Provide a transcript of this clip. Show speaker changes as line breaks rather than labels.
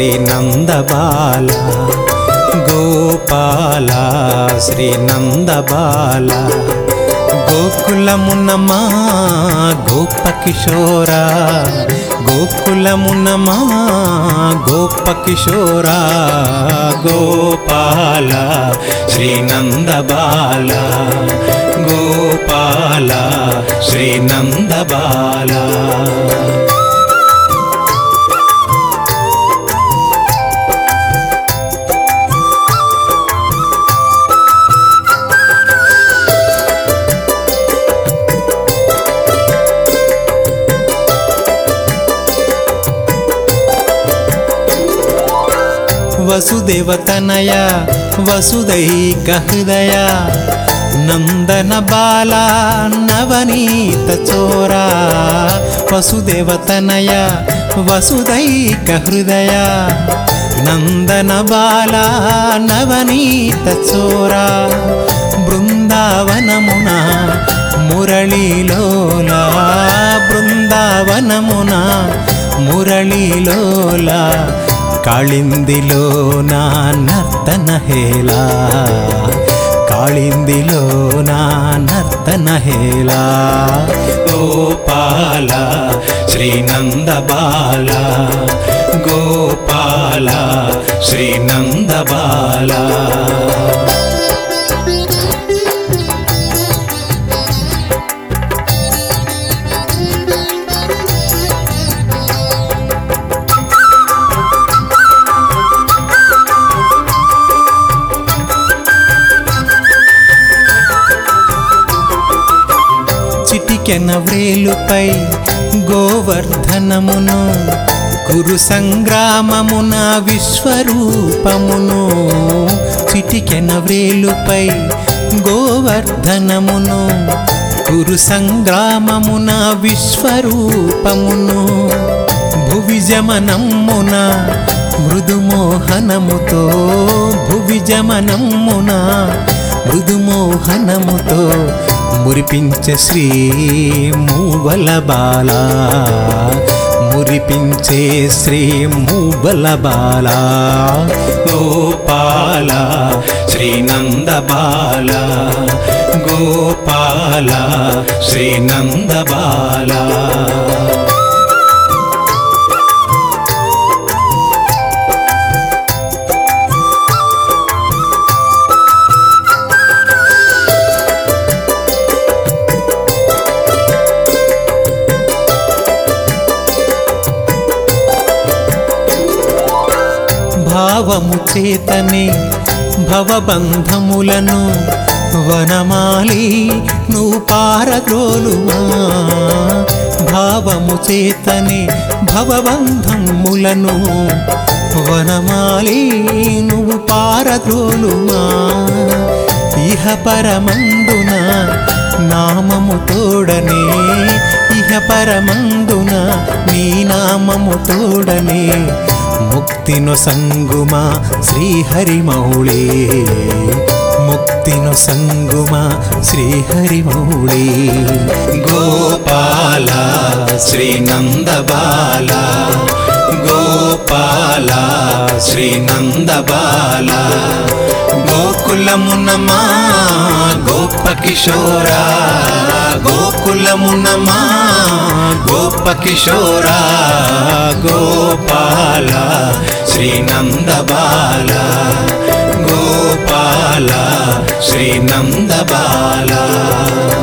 శ్రీనందబాల గోపాల శ్రీనందబాల గోకులమునమా గోప కిశోరా గోకులమునమా గోప కిశోరా గోపాల శ్రీనందబాల గోపాల శ్రీనందబాల వసుదేవతనయ వసుదైక హృదయ నందన బాల నవనీత చోరా వసుదేవతనయ వసుదైక హృదయ నందన బాల నవనీత చోరా బృందావనమున మురళీలోలా బృందావనమున మురళీలోలా కాళిందిలో నా నర్తన హేలా కాళిందిలో నా నర్తన హేలా గోపాల శ్రీనందబాల గోపాల శ్రీనందబాల చిటికెన వ్రేలుపై గోవర్ధనమును కురు సంగ్రామమున విశ్వరూపమును చిటికెన వ్రేలుపై గోవర్ధనమును కురు సంగ్రామమున విశ్వరూపమును భువిజమనమ్మున మృదుమోహనముతో భువిజమనమ్మున మృదుమోహనముతో మురిపించే శ్రీ మూవల బాల మురిపించే శ్రీ మూవల బాల గోపాల శ్రీనంద బాల గోపాల శ్రీనంద బాల భావము చేతనే భవబంధములను వనమాలి నువ్వు పారద్రోలుమా భావము చేతనే భవబంధములను వనమాలి నువ్వు పారద్రోలుమా ఇహ పరమందున నామము తోడనే ఇహ పరమందున నీ నామము తోడనే ముక్తిను సంగుమా శ్రీహరిమౌళి ముక్తిను సంగుమా శ్రీహరిమౌళి గోపాల శ్రీనందబాల గోపాల శ్రీనందబాల గోకులమునమా గోప కిశోరా గోకులమునమా గోప కిశోరా గోపాల శ్రీనందబాల గోపాల శ్రీనందబాల